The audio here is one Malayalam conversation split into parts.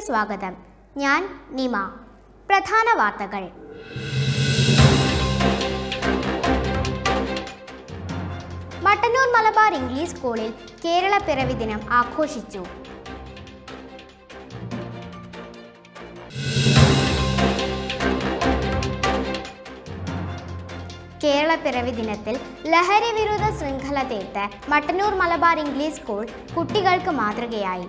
സ്വാഗതം ഞാൻ നിമ പ്രധാന വാർത്തകൾ മട്ടന്നൂർ മലബാർ ഇംഗ്ലീഷ് സ്കൂളിൽ കേരള പിറവി ദിനം ആഘോഷിച്ചു കേരള പിറവി ദിനത്തിൽ ലഹരി വിരുദ്ധ ശൃംഖല തീർത്ത് മട്ടന്നൂർ മലബാർ ഇംഗ്ലീഷ് സ്കൂൾ കുട്ടികൾക്ക് മാതൃകയായി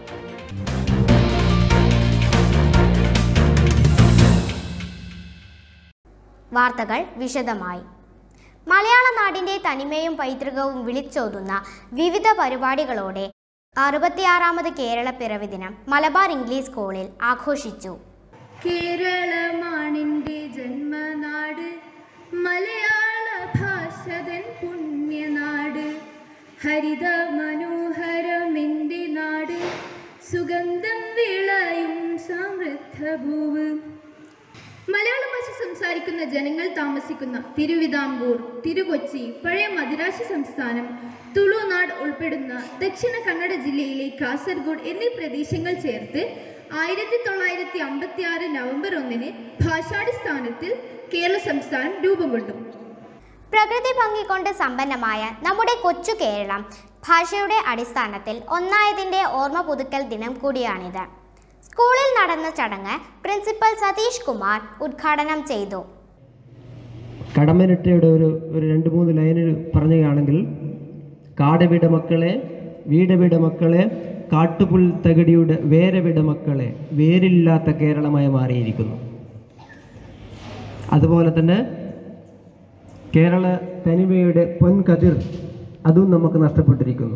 വാർത്തകൾ വിശദമായി മലയാള നാടിന്റെ തനിമയും പൈതൃകവും വിളിച്ചോതുന്ന വിവിധ പരിപാടികളോടെ അറുപത്തിയാറാമത് കേരള പിറവി ദിനം മലബാർ ഇംഗ്ലീഷ് സ്കൂളിൽ ആഘോഷിച്ചു കേരളമാണിൻ്റെ ജന്മനാട് മലയാള ഭാഷതൻ പുണ്യനാട് ഹരിത മനോഹരമെൻ്റെ നാട് സുഗന്ധം വിളയും സമൃദ്ധ ഭൂവ് മലയാള ഭാഷ സംസാരിക്കുന്ന ജനങ്ങൾ താമസിക്കുന്ന തിരുവിതാംകൂർ തിരുകൊച്ചി പഴയ മദിരാശി സംസ്ഥാനം തുളുനാട് ഉൾപ്പെടുന്ന ദക്ഷിണ കന്നഡ ജില്ലയിലെ കാസർഗോഡ് എന്നീ പ്രദേശങ്ങൾ ചേർത്ത് ആയിരത്തി തൊള്ളായിരത്തി അമ്പത്തി ആറ് നവംബർ ഒന്നിന് ഭാഷാടിസ്ഥാനത്തിൽ കേരള സംസ്ഥാനം രൂപം കൊണ്ടു പ്രകൃതി ഭംഗി കൊണ്ട് സമ്പന്നമായ നമ്മുടെ കൊച്ചു കേരളം ഭാഷയുടെ അടിസ്ഥാനത്തിൽ ഒന്നായതിൻ്റെ ഓർമ്മ പുതുക്കൽ ദിനം കൂടിയാണിത് സ്കൂളിൽ നടന്ന ചടങ്ങ് പ്രിൻസിപ്പൽ സതീഷ് കുമാർ ഉദ്ഘാടനം ചെയ്തു കടമ്മനിട്ടയുടെ ഒരു ഒരു രണ്ട് മൂന്ന് ലൈനിൽ പറയുകയാണെങ്കിൽ കാട് വിട മക്കളെ വീട് വിട മക്കളെ കാട്ടുപുൽ തകടിയുടെ വേര വിട മക്കളെ വേരില്ലാത്ത കേരളമായി മാറിയിരിക്കുന്നു അതുപോലെ തന്നെ കേരള തനിമയുടെ പൊൻകതിർ അതും നമുക്ക് നഷ്ടപ്പെട്ടിരിക്കുന്നു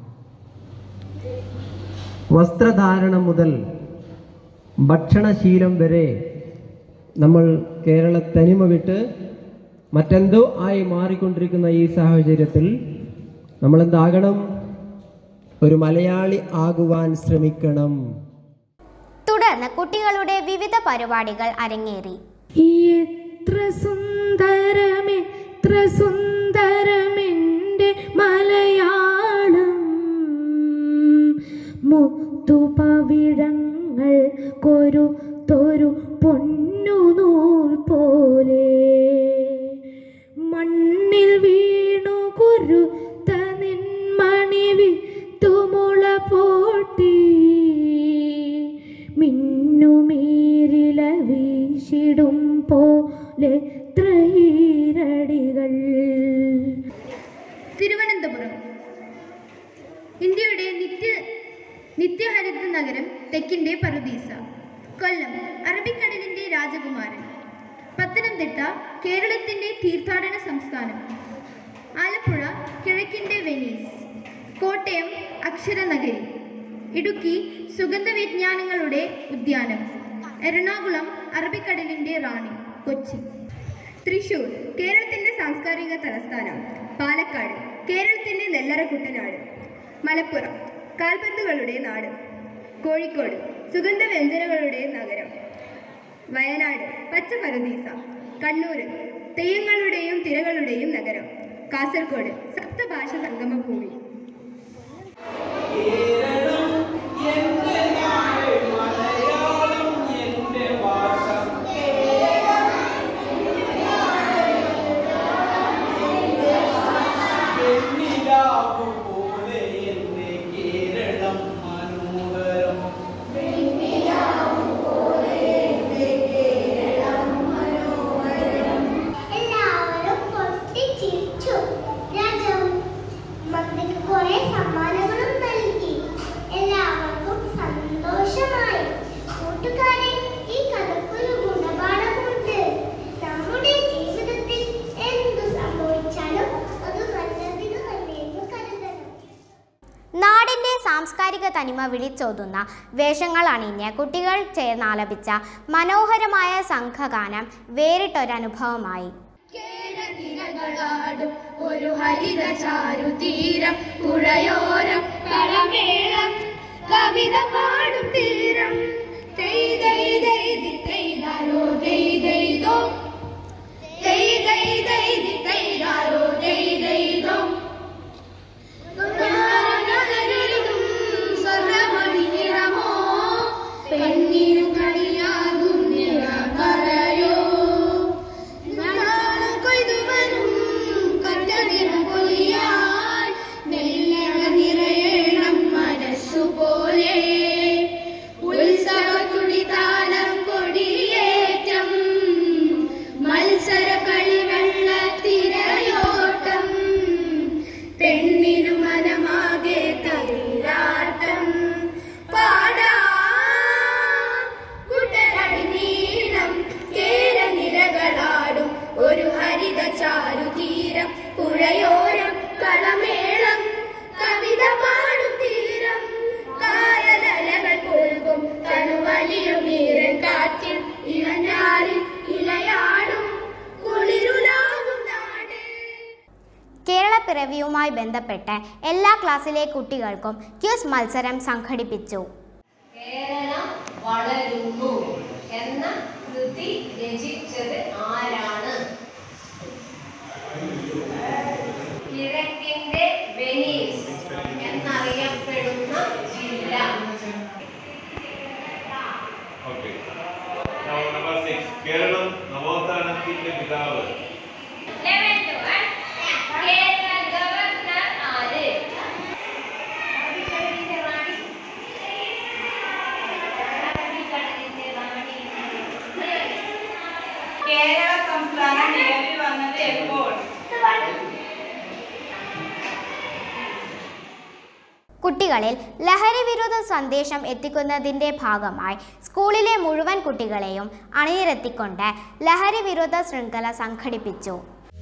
വസ്ത്രധാരണം മുതൽ ഭക്ഷണശീലം വരെ നമ്മൾ കേരള തനിമ വിട്ട് മറ്റെന്തോ ആയി മാറിക്കൊണ്ടിരിക്കുന്ന ഈ സാഹചര്യത്തിൽ നമ്മളെന്താകണം ഒരു മലയാളി ആകുവാൻ ശ്രമിക്കണം തുടർന്ന് കുട്ടികളുടെ വിവിധ പരിപാടികൾ അരങ്ങേറി എത്ര സുന്ദരമെത്ര സുന്ദരമെൻ്റെ മലയാളം മുത്തുപവിഴങ്ങൾ കൊരു തൊരു പൊന്നു നൂൽ പോലെ മണ്ണിൽ വീണു കുരുത്ത നിന്മണി വിത്തുമുള പോട്ടി മിന്നുമീരില വീശിടും പോലെ ത്രയീരടികൾ തിരുവനന്തപുരം ഇന്ത്യയുടെ നിത്യ നിത്യഹരിത നഗരം തെക്കിൻ്റെ പറുദീസ കൊല്ലം അറബിക്കടലിൻ്റെ രാജകുമാരൻ പത്തനംതിട്ട കേരളത്തിൻ്റെ തീർത്ഥാടന സംസ്ഥാനം ആലപ്പുഴ കിഴക്കിൻ്റെ വെനീസ് കോട്ടയം അക്ഷരനഗരി ഇടുക്കി സുഗന്ധവിജ്ഞാനങ്ങളുടെ ഉദ്യാനം എറണാകുളം അറബിക്കടലിൻ്റെ റാണി കൊച്ചി തൃശൂർ കേരളത്തിൻ്റെ സാംസ്കാരിക തലസ്ഥാനം പാലക്കാട് കേരളത്തിൻ്റെ നെല്ലറ കുട്ടനാട് മലപ്പുറം കാൽപന്തുകളുടെ നാട് കോഴിക്കോട് സുഗന്ധവ്യഞ്ജനങ്ങളുടെ നഗരം വയനാട് പച്ച പരദീസ കണ്ണൂർ തെയ്യങ്ങളുടെയും തിരകളുടെയും നഗരം കാസർഗോഡ് സപ്തഭാഷ സംഗമഭൂമി പോലെ എന്റെ കേരളം മനോഹരം എല്ലാവരും പൊട്ടിച്ചിരിച്ചു രാജാവ് മന്ത്രിക്ക് കുറെ സമ്മാനങ്ങളും നൽകി എല്ലാവർക്കും സന്തോഷമായി കൂട്ടുകാരെ ഈ കഥക്കൊരു ഗുണപാഠമുണ്ട് നമ്മുടെ ജീവിതത്തിൽ എന്തു സംഭവിച്ചാലും അത് നല്ലതിന് തന്നെയെന്ന് കരുതണം നാടിന്റെ സാംസ്കാരിക തനിമ വിളിച്ചോതുന്ന വേഷങ്ങൾ അണിഞ്ഞ് കുട്ടികൾ ചേർന്നാലപിച്ച മനോഹരമായ സംഘഗാനം വേറിട്ടൊരനുഭവമായി കേരനിരകളാടും ഒരു ഹരിത ചാരുതീരം പുഴയോരം കളമേളം കവിത പാടും തീരം തെയ് തെയ് തെയ് ദി തെയ്താരോ തെയ് തെയ്തോ തെയ് തെയ് തെയ് ദി തെയ്താരോ തെയ് തെയ്തോ സ്വർണ്ണമണിനിറമോ പെണ്ണ പിറവിയുമായി ബന്ധപ്പെട്ട് എല്ലാ ക്ലാസ്സിലെ കുട്ടികൾക്കും ക്യൂസ് മത്സരം സംഘടിപ്പിച്ചു കേരളം വളരുന്നു എന്ന കൃതി രചിച്ചത് ആരാണ് കിഴക്കിന്റെ വെനീസ് എന്നറിയപ്പെടുന്ന ജില്ല ഓക്കെ നമ്പർ സിക്സ് കേരളം നവോത്ഥാനത്തിന്റെ പിതാവ് കേരള ഗവർണർ ആര് കേരള സംസ്ഥാനം നിലവിൽ വന്നത് എപ്പോൾ കുട്ടികളിൽ ലഹരി വിരുദ്ധ സന്ദേശം എത്തിക്കുന്നതിൻ്റെ ഭാഗമായി സ്കൂളിലെ മുഴുവൻ കുട്ടികളെയും അണിനിരത്തിക്കൊണ്ട് ലഹരി വിരുദ്ധ ശൃംഖല സംഘടിപ്പിച്ചു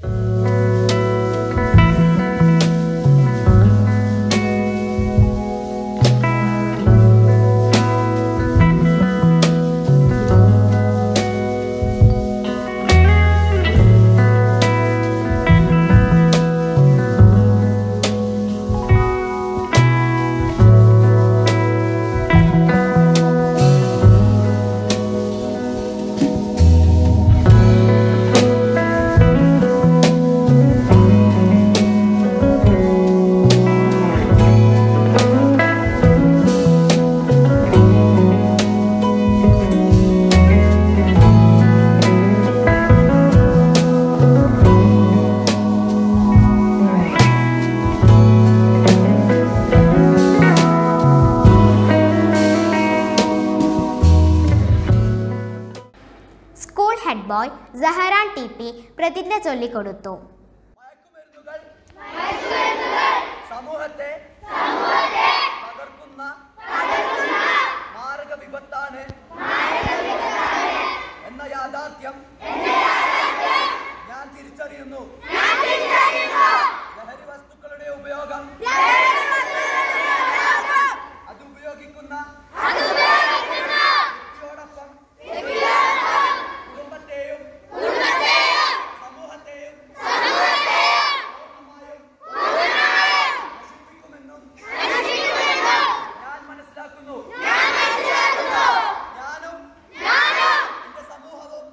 school head boy Saharan T P പ്രതിജ്ഞ ചൊല്ലിക്കൊടുത്തു മയക്കുമരുന്നുകൾ സമൂഹത്തെ തകർക്കുന്ന മാരക വിപത്താണ് എന്ന യാഥാർത്ഥ്യം ഞാൻ തിരിച്ചറിയുന്നു ലഹരി വസ്തുക്കളുടെ ഉപയോഗം അത് ഉപയോഗിക്കുന്ന വ്യക്തിയോടൊപ്പം കുടുംബത്തെയും സമൂഹത്തെയും പൂർണ്ണമായും നശിപ്പിക്കുമെന്നും ഞാൻ മനസ്സിലാക്കുന്നു ഞാനും എന്റെ സമൂഹവും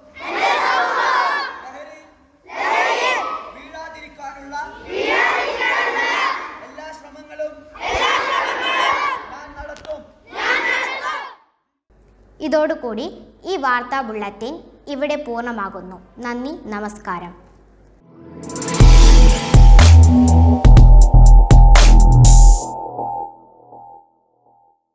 ലഹരി വീഴാതിരിക്കാനുള്ള എല്ലാ ശ്രമങ്ങളും ഞാൻ നടത്തും ഇതോടുകൂടി ഈ വാർത്താ ബുള്ളറ്റിൻ ഇവിടെ പൂർണ്ണമാകുന്നു നന്ദി നമസ്കാരം